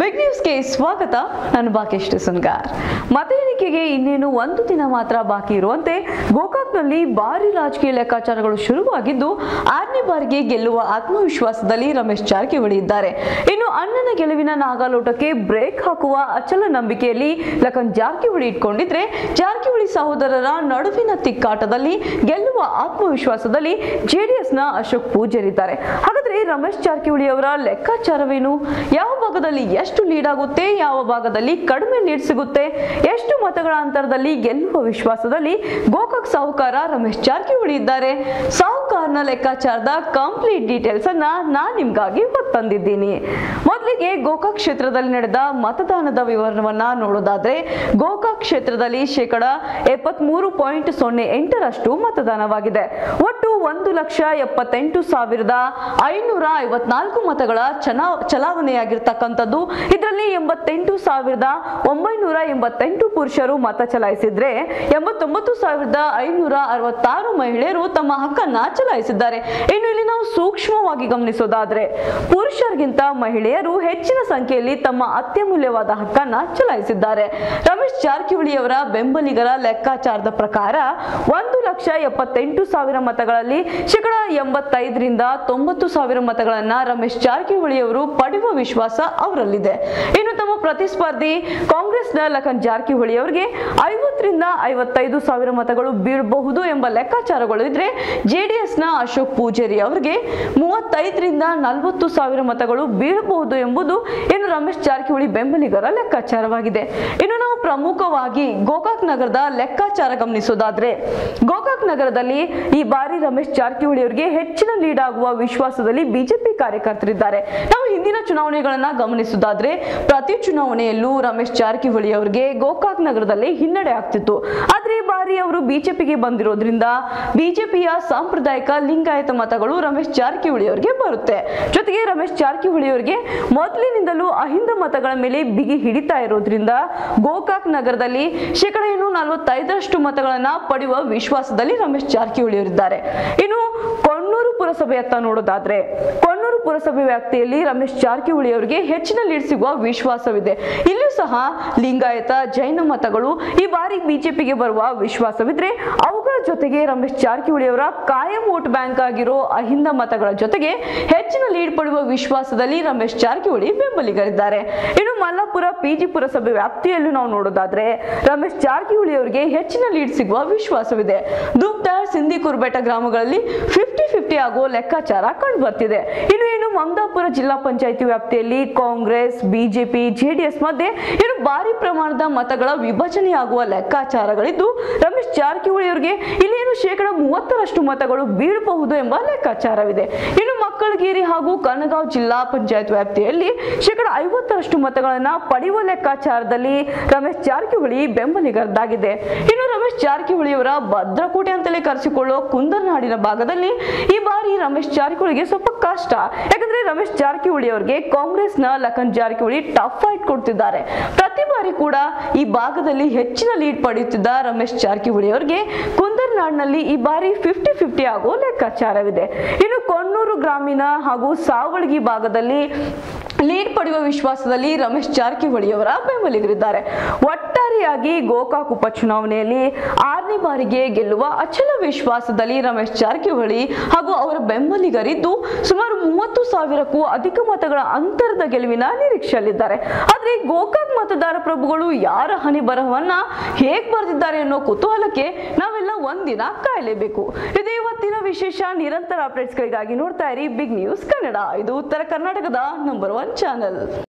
big ನ್ಯೂಸ್ಗೆ ಸ್ವಾಗತ ನಾನು ಬಾಕೇಶ್ ಸುನ್ಗಾರ್ ಮತ ಎಣಿಕೆಗೆ ಇನ್ನೇನು ಒಂದು ದಿನ ಮಾತ್ರ ಬಾಕಿ ಇರುವಂತೆ ಗೋಕಾಕ್ನಲ್ಲಿ ಭಾರಿ ರಾಜಕೀಯ ಲೆಕ್ಕಾಚಾರಗಳು ಶುರುವಾಗಿದ್ದು ಆರನೇ ಬಾರಿಗೆ ಗೆಲ್ಲುವ ಆತ್ಮವಿಶ್ವಾಸದಲ್ಲಿ ರಮೇಶ್ ಜಾರಕಿಹೊಳಿ ಇದ್ದಾರೆ ಇನ್ನು ಅಣ್ಣನ ಗೆಲುವಿನ ನಾಗಾಲೋಟಕ್ಕೆ ಬ್ರೇಕ್ ಹಾಕುವ ಅಚಲ ನಂಬಿಕೆಯಲ್ಲಿ ಲಖನ್ ಜಾರಕಿಹೊಳಿ ಇಟ್ಕೊಂಡಿದ್ರೆ ಜಾರಕಿಹೊಳಿ ಸಹೋದರರ ನಡುವಿನ ತಿಕ್ಕಾಟದಲ್ಲಿ ಗೆಲ್ಲುವ ಆತ್ಮವಿಶ್ವಾಸದಲ್ಲಿ ಜೆಡಿಎಸ್ನ ಅಶೋಕ್ ಪೂಜಾರಿದ್ದಾರೆ ಹಾಗಾದ್ರೆ ರಮೇಶ್ ಜಾರಕಿಹೊಳಿ ಅವರ ಲೆಕ್ಕಾಚಾರವೇನು ಯಾವ ಭಾಗದಲ್ಲಿ ಎಷ್ಟು ಲೀಡ್ ಆಗುತ್ತೆ ಯಾವ ಭಾಗದಲ್ಲಿ ಕಡಿಮೆ ಲೀಡ್ ಸಿಗುತ್ತೆ ಎಷ್ಟು ಮತಗಳ ಅಂತರದಲ್ಲಿ ಗೆಲ್ಲುವ ವಿಶ್ವಾಸದಲ್ಲಿ ಗೋಕಾಕ್ ಸಾಹುಕಾರ ರಮೇಶ್ ಜಾರಕಿಹೊಳಿ ಇದ್ದಾರೆ ಸಾಹುಕಾರನ ಲೆಕ್ಕಾಚಾರದ ಕಂಪ್ಲೀಟ್ ಡೀಟೇಲ್ಸ್ ಅನ್ನ ನಾನ್ ನಿಮ್ಗಾಗಿ ತಂದಿದ್ದೀನಿ ಮೊದಲಿಗೆ ಗೋಕಾಕ್ ಕ್ಷೇತ್ರದಲ್ಲಿ ನಡೆದ ಮತದಾನದ ವಿವರವನ್ನ ನೋಡೋದಾದ್ರೆ ಗೋಕಾಕ್ ಕ್ಷೇತ್ರದಲ್ಲಿ ಶೇಕಡ ಎಪ್ಪತ್ಮೂರು ಪಾಯಿಂಟ್ ಸೊನ್ನೆ ಎಂಟರಷ್ಟು ಮತದಾನವಾಗಿದೆ ಒಟ್ಟು ಒಂದು ಲಕ್ಷ ಎಪ್ಪತ್ತೆಂಟು ಸಾವಿರದ ಐನೂರ ಐವತ್ನಾಲ್ಕು ಮತಗಳ ಚನಾ ಚಲಾವಣೆಯಾಗಿರ್ತಕ್ಕಂಥದ್ದು ಇದರಲ್ಲಿ ಎಂಬತ್ತೆಂಟು ಸಾವಿರದ ಒಂಬೈನೂರ ಎಂಬತ್ತೆಂಟು ಪುರುಷರು ಮತ ಚಲಾಯಿಸಿದ್ರೆ ಎಂಬತ್ತೊಂಬತ್ತು ಸಾವಿರದ ಐನೂರ ಅರವತ್ತಾರು ಮಹಿಳೆಯರು ತಮ್ಮ ಹಕ್ಕನ್ನ ಚಲಾಯಿಸಿದ್ದಾರೆ ಇನ್ನು ಇಲ್ಲಿ ನಾವು ಸೂಕ್ಷ್ಮವಾಗಿ ಗಮನಿಸೋದಾದ್ರೆ ಪುರುಷರಿಗಿಂತ ಮಹಿಳೆಯರು ಹೆಚ್ಚಿನ ಸಂಖ್ಯೆಯಲ್ಲಿ ತಮ್ಮ ಅತ್ಯಮೂಲ್ಯವಾದ ಹಕ್ಕನ್ನ ಚಲಾಯಿಸಿದ್ದಾರೆ ರಮೇಶ್ ಜಾರಕಿಹೊಳಿ ಅವರ ಬೆಂಬಲಿಗರ ಲೆಕ್ಕಾಚಾರದ ಪ್ರಕಾರ ಒಂದು ಲಕ್ಷ ಎಪ್ಪತ್ತೆಂಟು ಸಾವಿರ ಮತಗಳಲ್ಲಿ ಶೇಕಡ ಎಂಬತ್ತೈದರಿಂದ ತೊಂಬತ್ತು ಸಾವಿರ ಮತಗಳನ್ನ ರಮೇಶ್ ಜಾರಕಿಹೊಳಿ ಅವರು ಪಡೆಯುವ ವಿಶ್ವಾಸ ಅವರಲ್ಲಿದೆ ಇನ್ನು ತಮ್ಮ ಪ್ರತಿಸ್ಪರ್ಧಿ ಕಾಂಗ್ರೆಸ್ನ ಲಖನ್ ಜಾರಕಿಹೊಳಿ ಅವರಿಗೆ ಐವತ್ತರಿಂದ ಐವತ್ತೈದು ಸಾವಿರ ಮತಗಳು ಬೀಳಬಹುದು ಎಂಬ ಲೆಕ್ಕಾಚಾರಗಳು ಇದ್ರೆ ಜೆಡಿಎಸ್ನ ಅಶೋಕ್ ಪೂಜಾರಿ ಅವರಿಗೆ ಮೂವತ್ತೈದರಿಂದ ನಲವತ್ತು ಸಾವಿರ ಮತಗಳು ಬೀಳಬಹುದು ಎಂಬುದು ಇನ್ನು ರಮೇಶ್ ಜಾರಕಿಹೊಳಿ ಬೆಂಬಲಿಗರ ಲೆಕ್ಕಾಚಾರವಾಗಿದೆ ಇನ್ನು ನಾವು ಪ್ರಮುಖವಾಗಿ ಗೋಕಾಕ್ ನಗರದ ಲೆಕ್ಕಾಚಾರ ಗಮನಿಸೋದಾದ್ರೆ ಗೋಕಾಕ್ ನಗರದಲ್ಲಿ ಈ ಬಾರಿ ರಮೇಶ್ ಜಾರಕಿಹೊಳಿ ಅವರಿಗೆ ಹೆಚ್ಚಿನ ಲೀಡ್ ಆಗುವ ವಿಶ್ವಾಸದಲ್ಲಿ ಬಿಜೆಪಿ ಕಾರ್ಯಕರ್ತರಿದ್ದಾರೆ ನಾವು ಹಿಂದಿನ ಚುನಾವಣೆಗಳನ್ನ ಗಮನಿಸೋದಾದ್ರೆ ಪ್ರತಿ ಚುನಾವಣೆಯಲ್ಲೂ ರಮೇಶ್ ಜಾರಕಿಹೊಳಿ ಅವರಿಗೆ ಗೋಕಾಕ್ ನಗರದಲ್ಲಿ ಹಿನ್ನಡೆ ಆಗ್ತಿತ್ತು ಆದ್ರೆ ಈ ಬಾರಿ ಅವರು ಬಿಜೆಪಿಗೆ ಬಂದಿರೋದ್ರಿಂದ ಬಿಜೆಪಿಯ ಸಾಂಪ್ರದಾಯಿಕ ಲಿಂಗಾಯತ ಮತಗಳು ರಮೇಶ್ ಜಾರಕಿಹೊಳಿ ಅವರಿಗೆ ಬರುತ್ತೆ ಜೊತೆಗೆ ರಮೇಶ್ ಜಾರಕಿಹೊಳಿ ಅವರಿಗೆ ಮೊದಲಿನಿಂದಲೂ ಅಹಿಂದ ಮತಗಳ ಮೇಲೆ ಬಿಗಿ ಹಿಡಿತಾ ಇರೋದ್ರಿಂದ ಗೋಕಾಕ್ ನಗರದಲ್ಲಿ ಶೇಕಡ ಏನು ನಲವತ್ತೈದರಷ್ಟು ಮತಗಳನ್ನ ಪಡೆಯುವ ವಿಶ್ವಾಸದಲ್ಲಿ ರಮೇಶ್ ಜಾರಕಿಹೊಳಿ ಅವರಿದ್ದಾರೆ ಇನ್ನು ಕೊಣ್ಣೂರು ಪುರಸಭೆಯತ್ತ ನೋಡೋದಾದ್ರೆ ಕೊಣ್ಣೂರು ಪುರಸಭೆ ವ್ಯಾಪ್ತಿಯಲ್ಲಿ ರಮೇಶ್ ಜಾರಕಿಹೊಳಿ ಅವರಿಗೆ ಹೆಚ್ಚಿನ ಲೀಡ್ ಸಿಗುವ ವಿಶ್ವಾಸವಿದೆ ಇಲ್ಲಿಯೂ ಸಹ ಲಿಂಗಾಯತ ಜೈನ ಮತಗಳು ಈ ಬಾರಿ ಬಿಜೆಪಿಗೆ ಬರುವ ವಿಶ್ವಾಸವಿದ್ರೆ ಅವುಗಳ ಜೊತೆಗೆ ರಮೇಶ್ ಜಾರಕಿಹೊಳಿ ಅವರ ಕಾಯಂ ವೋಟ್ ಬ್ಯಾಂಕ್ ಆಗಿರೋ ಅಹಿಂದ ಮತಗಳ ಜೊತೆಗೆ ಹೆಚ್ಚಿನ ಲೀಡ್ ಪಡೆಯುವ ವಿಶ್ವಾಸದಲ್ಲಿ ರಮೇಶ್ ಜಾರಕಿಹೊಳಿ ಬೆಂಬಲಿಗರಿದ್ದಾರೆ ಇನ್ನು ಮಲ್ಲಾಪುರ ಪಿಜಿ ಪುರಸಭೆ ವ್ಯಾಪ್ತಿಯಲ್ಲೂ ನಾವು ನೋಡೋದಾದ್ರೆ ರಮೇಶ್ ಜಾರಕಿಹೊಳಿ ಅವರಿಗೆ ಹೆಚ್ಚಿನ ಲೀಡ್ ಸಿಗುವ ವಿಶ್ವಾಸವಿದೆ ದುಗ್ದಾರ್ ಸಿಂಧಿ ಕುರ್ಬೇಟ ಗ್ರಾಮಗಳಲ್ಲಿ ಫಿಫ್ಟಿ ಫಿಫ್ಟಿ ಆಗೋ ಲೆಕ್ಕಾಚಾರ ಕಂಡು ಬರ್ತಿದೆ ಇನ್ನು ಏನು ಮಮದಾಪುರ ಜಿಲ್ಲಾ ಪಂಚಾಯಿತಿ ವ್ಯಾಪ್ತಿಯಲ್ಲಿ ಕಾಂಗ್ರೆಸ್ ಬಿಜೆಪಿ ಜೆಡಿಎಸ್ ಮಧ್ಯೆ ಏನು ಭಾರಿ ಪ್ರಮಾಣದ ಮತಗಳ ವಿಭಜನೆಯಾಗುವ ಲೆಕ್ಕಾಚಾರಗಳಿದ್ದು ರಮೇಶ್ ಜಾರಕಿಹೊಳಿ ಅವರಿಗೆ ಇಲ್ಲಿ ಏನು ಶೇಕಡ ಮೂವತ್ತರಷ್ಟು ಮತಗಳು ಬೀಳಬಹುದು ಎಂಬ ಲೆಕ್ಕಾಚಾರವಿದೆ ಇನ್ನು ಮಕ್ಕಳಗಿರಿ ಹಾಗೂ ಕನಗಾಂವ್ ಜಿಲ್ಲಾ ಪಂಚಾಯತ್ ವ್ಯಾಪ್ತಿಯಲ್ಲಿ ಶೇಕಡ ಐವತ್ತರಷ್ಟು ಮತಗಳನ್ನ ಪಡೆಯುವ ಲೆಕ್ಕಾಚಾರದಲ್ಲಿ ರಮೇಶ್ ಜಾರಕಿಹೊಳಿ ಬೆಂಬಲಿಗರದಾಗಿದೆ ಇನ್ನು ರಮೇಶ್ ಜಾರಕಿಹೊಳಿ ಅವರ ಭದ್ರಕೋಟೆ ಅಂತಲೇ ಕರೆಸಿಕೊಳ್ಳೋ ಕುಂದರ್ನಾಡಿನ ಭಾಗದಲ್ಲಿ ಈ ಬಾರಿ ರಮೇಶ್ ಜಾರಕಿಹೊಳಿಗೆ ಸ್ವಲ್ಪ ಕಷ್ಟ ಯಾಕಂದ್ರೆ ರಮೇಶ್ ಜಾರಕಿಹೊಳಿ ಅವರಿಗೆ ಕಾಂಗ್ರೆಸ್ನ ಲಖನ್ ಜಾರಕಿಹೊಳಿ ಟಫ್ ಫೈಟ್ ಕೊಡ್ತಿದ್ದಾರೆ ಪ್ರತಿ ಬಾರಿ ಕೂಡ ಈ ಭಾಗದಲ್ಲಿ ಹೆಚ್ಚಿನ ಲೀಡ್ ಪಡೆಯುತ್ತಿದ್ದ ರಮೇಶ್ ಜಾರಕಿಹೊಳಿ ಅವರಿಗೆ ಕುಂದರ್ನಾಡ್ನಲ್ಲಿ ಈ ಬಾರಿ ಫಿಫ್ಟಿ ಫಿಫ್ಟಿ ಆಗೋ ಲೆಕ್ಕಾಚಾರವಿದೆ ಇನ್ನು ಕೊಣ್ಣೂರು ಗ್ರಾಮೀಣ ಹಾಗೂ ಸಾವಳಗಿ ಭಾಗದಲ್ಲಿ ಲೀಡ್ ಪಡೆಯುವ ವಿಶ್ವಾಸದಲ್ಲಿ ರಮೇಶ್ ಜಾರಕಿಹೊಳಿ ಅವರ ಬೆಂಬಲಿಗರಿದ್ದಾರೆ ಒಟ್ಟಾರೆಯಾಗಿ ಗೋಕಾಕ್ ಉಪಚುನಾವಣೆಯಲ್ಲಿ ಆರನೇ ಬಾರಿಗೆ ಗೆಲ್ಲುವ ಅಚಲ ವಿಶ್ವಾಸದಲ್ಲಿ ರಮೇಶ್ ಜಾರಕಿಹೊಳಿ ಹಾಗೂ ಅವರ ಬೆಂಬಲಿಗರಿದ್ದು ಸುಮಾರು ಮೂವತ್ತು ಸಾವಿರಕ್ಕೂ ಅಧಿಕ ಮತಗಳ ಅಂತರದ ಗೆಲುವಿನ ನಿರೀಕ್ಷೆಯಲ್ಲಿದ್ದಾರೆ ಆದ್ರೆ ಗೋಕಾಕ್ ಮತದಾರ ಪ್ರಭುಗಳು ಯಾರ ಹನಿ ಬರಹವನ್ನ ಹೇಗ್ ಬರೆದಿದ್ದಾರೆ ಅನ್ನೋ ಕುತೂಹಲಕ್ಕೆ ನಾವೆಲ್ಲ ಒಂದಿನ ಕಾಯಲೇಬೇಕು ಇದು ಇವತ್ತಿನ ವಿಶೇಷ ನಿರಂತರ ಅಪ್ಡೇಟ್ಸ್ಗಳಿಗಾಗಿ ನೋಡ್ತಾ ಇರಿ ಬಿಗ್ ನ್ಯೂಸ್ ಕನ್ನಡ ಇದು ಉತ್ತರ ಕರ್ನಾಟಕದ ನಂಬರ್ ಒನ್ ಚಾನೆಲ್